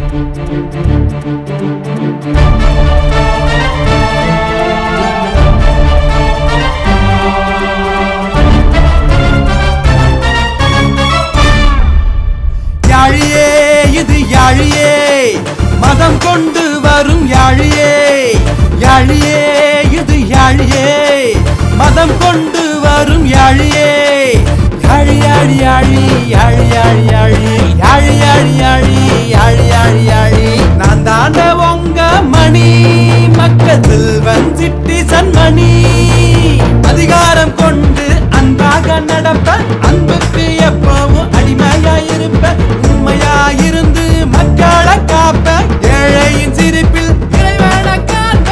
யாழியே இது யாழியே மதம் கொண்டு வரும் யாழியே யாழியே இது யாழியே மதம் கொண்டு வரும் யாழியே யாழி யாழி யாழி யாழி யாழி யாழி யாழி யாழி யாழி யாழி யாழி யாழி நான் தாண்ட உங்க மணி மக்கத்தில் வந்திட்டு சன்மணி அதிகாரம் கொண்டு அன்பாக நடப்ப அன்புக்கு எப்பவும் அடிமையாயிருப்ப உண்மையாயிருந்து மக்களை காப்ப ஏழையின் சிரிப்பில் இறைவனை காண்ப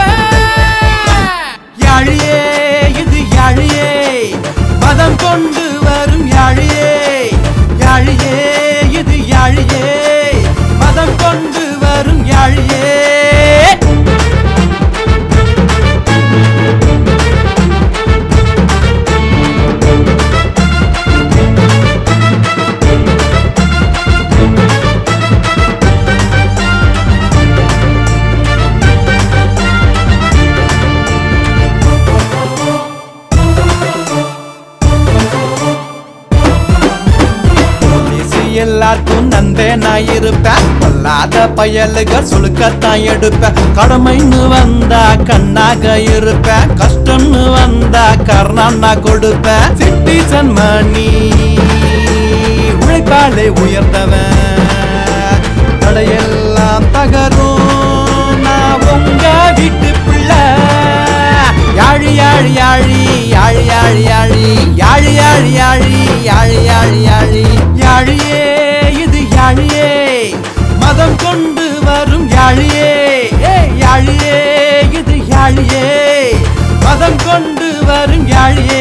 யாழியே இது யாழியே மதம் கொண்டு வரும் யாழியே யாழியே இது யாழியே மதம் கொண்டு வரும் யாழியே போலீசு எல்லாருக்கும் நந்தேனாய் இருப்பேன் பொல்லாத பயலுகள் சுழுக்கத்தான் எடுப்பேன் கடமைன்னு வந்தா கண்ணாக இருப்பேன் கஷ்டம்னு வந்தா கர்ணான்னா கொடுப்பேன் சிட்டிசன் மணி உழைப்பாலே உயர்ந்தவன் தடையெல்லாம் தகரும் நான் உங்க வீட்டு பிள்ளை யாழி யாழி யாழி யாழி யாழி யாழி யாழி யாழி யாழி யாழி யாழி யாழி யாழியே இது யாழியே மதம் கொண்டு வரும் யாழியே ஏ யாழியே இது யாழியே மதம் கொண்டு வரும் யாழியே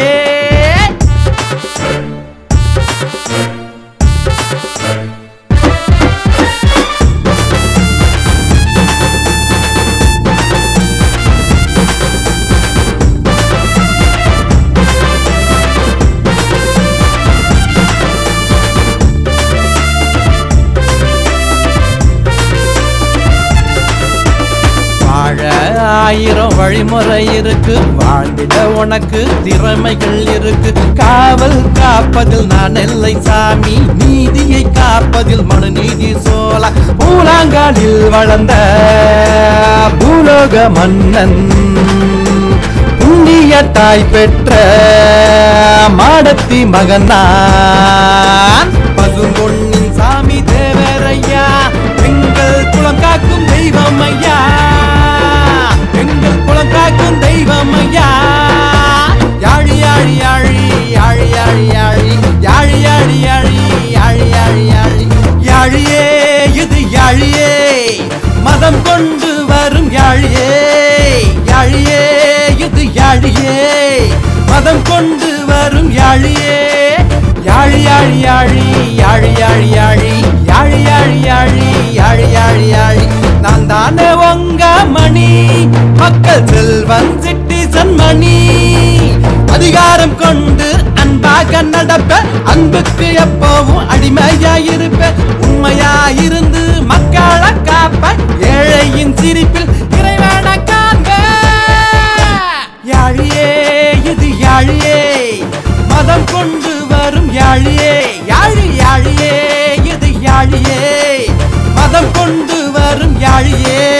வாழ ஆயிரம் வழிமுறை இருக்கு வாழ்ந்திட உனக்கு திறமைகள் இருக்கு காவல் காப்பதில் நான் எல்லை சாமி நீதியை காப்பதில் மனு நீதி சோழ பூலாங்காலில் வளர்ந்த பூலோக மன்னன் புண்ணிய தாய் பெற்ற மாடத்தி மகன்தான் பசும்பொன்னின் சாமி தேவரையா எங்கள் குலம் காக்கும் தெய்வம் ஐயா எங்கள் குலம் காக்கும் தெய்வம் ஐயா யாழி யாழி யாழி யாழி யாழி யாழி யாழி யாழி யாழி யாழி யாழி யாழி யாழியே இது யாழியே மதம் கொண்டு வரும் யாழியே யாழியே இது யாழியே மதம் கொண்டு வரும் யாழியே யாழி யாழி யாழி யாழி யாழி யாழி யாழி யாழி யாழி யாழி யாழி யாழி நான் தானே உங்க மணி மக்கள் செல்வன் சிட்டிசன் மணி அதிகாரம் கொண்டு அன்பாக நடப்ப அன்புக்கு எப்பவும் அடிமையாயிருப்ப உண்மையாயிருந்து மக்களை காப்ப ஏழையின் சிரிப்பில் இறைவனை காண்ப யாழியே இது யாழியே மதம் கொண்டு வரும் யாழியே யாழி யாழியே இது யாழியே மதம் கொண்டு வரும் யாழியே